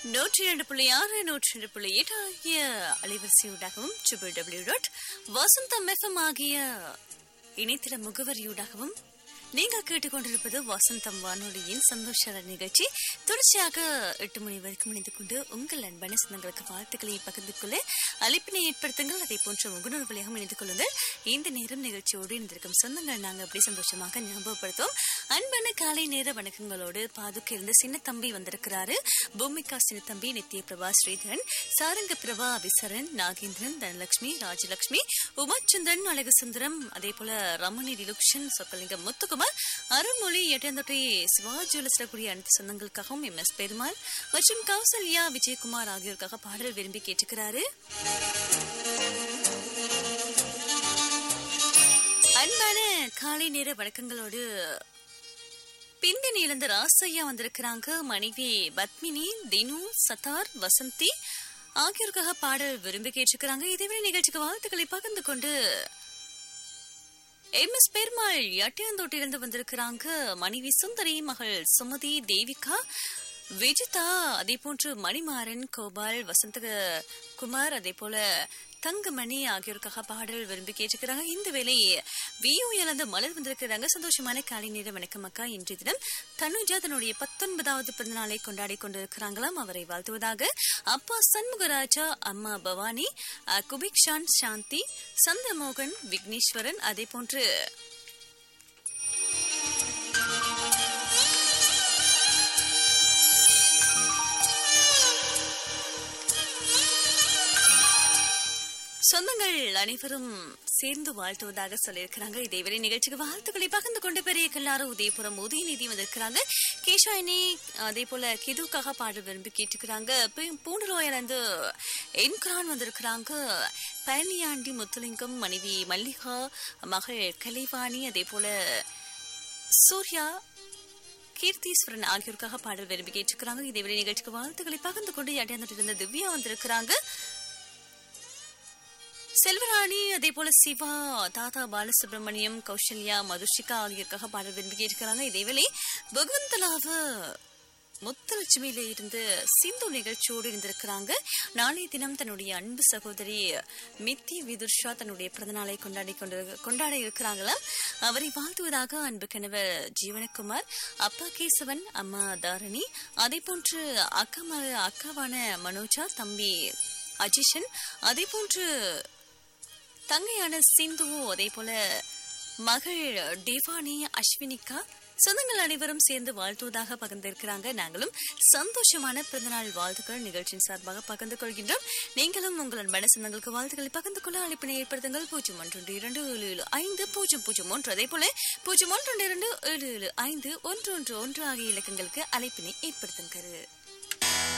நூற்றி இரண்டு புள்ளி ஆறு நூற்றி இரண்டு புள்ளி எட்டு ஆகிய அலைவரிசையூடாகவும் triple W dot Vasantham FM ஆகிய இணையதள முகவரியூடாகவும் நீங்கள் கேட்டுக்கொண்டிருப்பது வசந்தம் வானொலியின் சந்தோஷ நிகழ்ச்சி தொடர்ச்சியாக எட்டு மணி வரைக்கும் இணைந்து கொண்டு உங்கள் அன்பான சொந்தங்களுக்கு வாழ்த்துக்களை பகிர்ந்து கொள்ள அழைப்பினை ஏற்படுத்துங்கள் அதே போன்ற முகநூல்களையும் இணைந்து கொள்ளுங்கள் இந்த நேரம் நிகழ்ச்சியோடு இணைந்திருக்கும் சொந்தங்கள் நாங்கள் அப்படி சந்தோஷமாக ஞாபகப்படுத்துவோம் அன்பான காலை நேர வணக்கங்களோடு பாதுக்கு இருந்து சின்ன தம்பி வந்திருக்கிறாரு பூமிகா சின்ன தம்பி நித்ய பிரபா ஸ்ரீதரன் சாரங்க பிரபா அபிசரன் நாகேந்திரன் தனலட்சுமி ராஜலட்சுமி உமாச்சந்திரன் அழகு சுந்தரம் அதே போல ரமணி டிலுக்ஷன் சொக்கலிங்கம் முத்துக்குமார் அருள்மொழி எட்டந்தொட்டை சிவாஜுவலஸ்ல கூடிய அனைத்து சொந்தங்களுக்காகவும் எம் எஸ் பெருமாள் மற்றும் கௌசல்யா விஜயகுமார் ஆகியோருக்காக பாடல் விரும்பி கேட்டுக்கிறாரு அன்பான காலை நேர வணக்கங்களோடு பிந்தனி இழந்த ராசையா வந்திருக்கிறாங்க மனைவி பத்மினி தினு சத்தார் வசந்தி ஆகியோருக்காக பாடல் விரும்பி கேட்டிருக்கிறாங்க இதேவேளை நிகழ்ச்சிக்கு வாழ்த்துக்களை பகிர்ந்து கொண்டு எம் எஸ் பெருமாள் எட்டியந்தோட்டிலிருந்து வந்திருக்கிறாங்க மனைவி சுந்தரி மகள் சுமதி தேவிகா விஜிதா அதே போன்று மணிமாறன் கோபால் வசந்த குமார் அதே போல தங்கமணி ஆகியோருக்காக பாடல் விரும்பி கேட்டுக்கிறாங்க இந்த வேலை வியூ இழந்த மலர் வந்திருக்கிறாங்க சந்தோஷமான காலை நேரம் வணக்கம் அக்கா இன்றைய தினம் தனுஜா தன்னுடைய பத்தொன்பதாவது பிறந்த நாளை கொண்டாடி கொண்டிருக்கிறாங்களாம் அவரை வாழ்த்துவதாக அப்பா சண்முகராஜா அம்மா பவானி அஹ், குபிக்ஷான் சாந்தி சந்திரமோகன் விக்னேஸ்வரன் அதே போன்று சொந்தங்கள் அனைவரும் சேர்ந்து வாழ்த்துவதாக சொல்லியிருக்கிறாங்க இதேவரை நிகழ்ச்சிக்கு வாழ்த்துக்களை பகிர்ந்து கொண்டு பெரிய கல்லாறு உதயபுரம் உதயநிதி வந்திருக்கிறாங்க கேஷாயினி அதே போல கிதுக்காக பாடல் விரும்பி கேட்டுக்கிறாங்க பூண்டுரோயிலிருந்து என்கிரான் வந்திருக்கிறாங்க பழனியாண்டி முத்துலிங்கம் மனைவி மல்லிகா மகள் கலைவாணி அதே போல சூர்யா கீர்த்தீஸ்வரன் ஆகியோருக்காக பாடல் விரும்பி கேட்டுக்கிறாங்க இதேவரை நிகழ்ச்சிக்கு வாழ்த்துக்களை பகிர்ந்து கொண்டு அடையாந்துட்டு இருந்த திவ்யா வந்திருக்கிறாங்க செல்வராணி அதே போல சிவா தாத்தா பாலசுப்ரமணியம் கௌசல்யா மதுஷிகா ஆகியோருக்காக பாடல் விரும்பி கேட்கிறாங்க இதேவேளை பகவந்தலாவ முத்தலட்சுமியில இருந்து சிந்து நிகழ்ச்சியோடு இருந்திருக்கிறாங்க நாளைய தினம் தன்னுடைய அன்பு சகோதரி மித்தி விதுர்ஷா தன்னுடைய பிறந்தநாளை கொண்டாடி கொண்டு கொண்டாட இருக்கிறாங்களாம் அவரை வாழ்த்துவதாக அன்பு கணவர் ஜீவனகுமார் அப்பா கேசவன் அம்மா தாரணி அதே போன்று அக்கா ம- அக்காவான மனோஜா தம்பி அஜிஷன் அதே போன்று தங்கையான சிந்து அதே போல மகள் டிவானி அஸ்வினிகா சொந்தங்கள் அனைவரும் சேர்ந்து வாழ்த்துவதாக பகிர்ந்திருக்கிறாங்க நாங்களும் சந்தோஷமான பிறந்தநாள் வாழ்த்துக்கள் நிகழ்ச்சியின் சார்பாக பகிர்ந்து கொள்கின்றோம் நீங்களும் உங்கள் மன சொந்தங்களுக்கு வாழ்த்துக்களை பகிர்ந்து கொள்ள அழைப்பினை ஏற்படுத்துங்கள் பூஜ்ஜியம் ஒன்று இரண்டு ஏழு ஏழு ஐந்து பூஜ்ஜியம் பூஜ்ஜியம் ஒன்று அதே போல பூஜ்ஜியம் ஒன்று இரண்டு ஏழு ஏழு ஐந்து ஒன்று ஒன்று ஒன்று ஆகிய இலக்கங்களுக்கு அழைப்பினை ஏற்படுத்துங்கள்